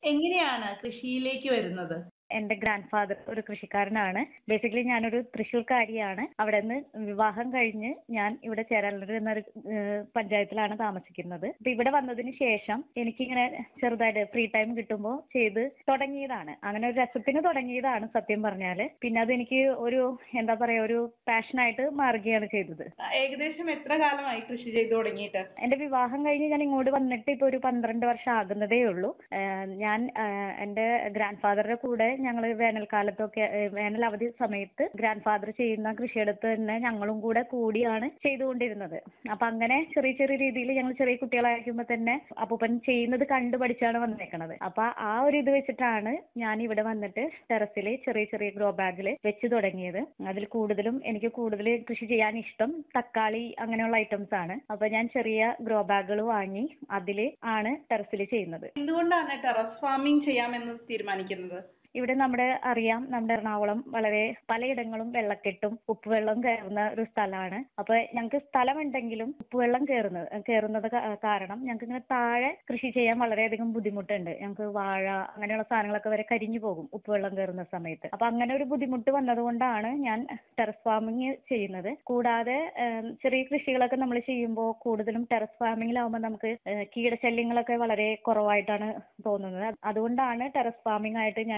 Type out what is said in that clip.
എങ്ങനെയാണ് കൃഷിയിലേക്ക് വരുന്നത് എന്റെ ഗ്രാൻഡ് ഫാദർ ഒരു കൃഷിക്കാരനാണ് ബേസിക്കലി ഞാനൊരു തൃശ്ശൂർക്കാരിയാണ് അവിടെ നിന്ന് വിവാഹം കഴിഞ്ഞ് ഞാൻ ഇവിടെ ചേരാനല്ലൂർ എന്നൊരു ഏഹ്, പഞ്ചായത്തിലാണ് താമസിക്കുന്നത് അപ്പൊ ഇവിടെ വന്നതിന് ശേഷം എനിക്കിങ്ങനെ ചെറുതായിട്ട് ഫ്രീ ടൈം കിട്ടുമ്പോൾ ചെയ്ത് തുടങ്ങിയതാണ് അങ്ങനെ ഒരു രസത്തിന് തുടങ്ങിയതാണ് സത്യം പറഞ്ഞാല് പിന്നെ അത് എനിക്ക് ഒരു എന്താ പറയാ ഒരു പാഷനായിട്ട് മാറുകയാണ് ചെയ്തത് ഏകദേശം എത്ര കാലമായി കൃഷി ചെയ്തു തുടങ്ങിയിട്ട് എന്റെ വിവാഹം കഴിഞ്ഞ് ഞാൻ ഇങ്ങോട്ട് വന്നിട്ട് ഇപ്പൊ ഒരു പന്ത്രണ്ട് വർഷം ആകുന്നതേ ഉള്ളൂ ഏഹ് ഞാൻ ഏഹ് എന്റെ ഗ്രാൻഡ് ഫാദറുടെ കൂടെ ഞങ്ങൾ വേനൽക്കാലത്തൊക്കെ ഏഹ് വേനൽ അവധി സമയത്ത് ഗ്രാൻഡ് ഫാദർ ചെയ്യുന്ന കൃഷിയിടത്ത് തന്നെ ഞങ്ങളും കൂടെ കൂടിയാണ് ചെയ്തുകൊണ്ടിരുന്നത് അപ്പൊ അങ്ങനെ ചെറിയ ചെറിയ രീതിയിൽ ഞങ്ങൾ ചെറിയ കുട്ടികളായിരിക്കുമ്പോൾ തന്നെ അപ്പൂപ്പൻ ചെയ്യുന്നത് കണ്ടു പഠിച്ചാണ് വന്നേക്കണത് അപ്പൊ ആ ഒരു ഇത് വെച്ചിട്ടാണ് ഞാൻ ഇവിടെ വന്നിട്ട് ടെറസിൽ ചെറിയ ചെറിയ ഗ്രോ ബാഗിൽ വെച്ച് തുടങ്ങിയത് അതിൽ കൂടുതലും എനിക്ക് കൂടുതൽ കൃഷി ചെയ്യാൻ ഇഷ്ടം തക്കാളി അങ്ങനെയുള്ള ഐറ്റംസ് ആണ് അപ്പൊ ഞാൻ ചെറിയ ഗ്രോ ബാഗുകൾ വാങ്ങി അതിൽ ആണ് ടെറസിൽ ചെയ്യുന്നത് എന്തുകൊണ്ടാണ് ടെറസ് ഫാമിംഗ് ചെയ്യാമെന്ന് തീരുമാനിക്കുന്നത് ഇവിടെ നമ്മുടെ അറിയാം നമ്മുടെ എറണാകുളം വളരെ പലയിടങ്ങളും വെള്ളക്കെട്ടും ഉപ്പുവെള്ളം കയറുന്ന ഒരു സ്ഥലമാണ് അപ്പൊ ഞങ്ങൾക്ക് സ്ഥലമുണ്ടെങ്കിലും ഉപ്പുവെള്ളം കയറുന്നത് കയറുന്നത് കാ- കാരണം ഞങ്ങൾക്ക് ഇങ്ങനെ താഴെ കൃഷി ചെയ്യാൻ വളരെയധികം ബുദ്ധിമുട്ടുണ്ട് ഞങ്ങൾക്ക് വാഴ അങ്ങനെയുള്ള സാധനങ്ങളൊക്കെ വരെ കരിഞ്ഞു പോകും ഉപ്പുവെള്ളം കയറുന്ന സമയത്ത് അപ്പൊ അങ്ങനെ ഒരു ബുദ്ധിമുട്ട് വന്നതുകൊണ്ടാണ് ഞാൻ ടെറസ് ഫാമിംഗ് ചെയ്യുന്നത് കൂടാതെ ഏം, ചെറിയ കൃഷികളൊക്കെ നമ്മൾ ചെയ്യുമ്പോൾ കൂടുതലും ടെറസ് ഫാമിങ്ങിലാവുമ്പോൾ നമുക്ക് ഏഹ്, കീടശല്യങ്ങളൊക്കെ വളരെ കുറവായിട്ടാണ് തോന്നുന്നത് അതുകൊണ്ടാണ് ടെറസ് ഫാമിംഗ് ആയിട്ട് ഞാൻ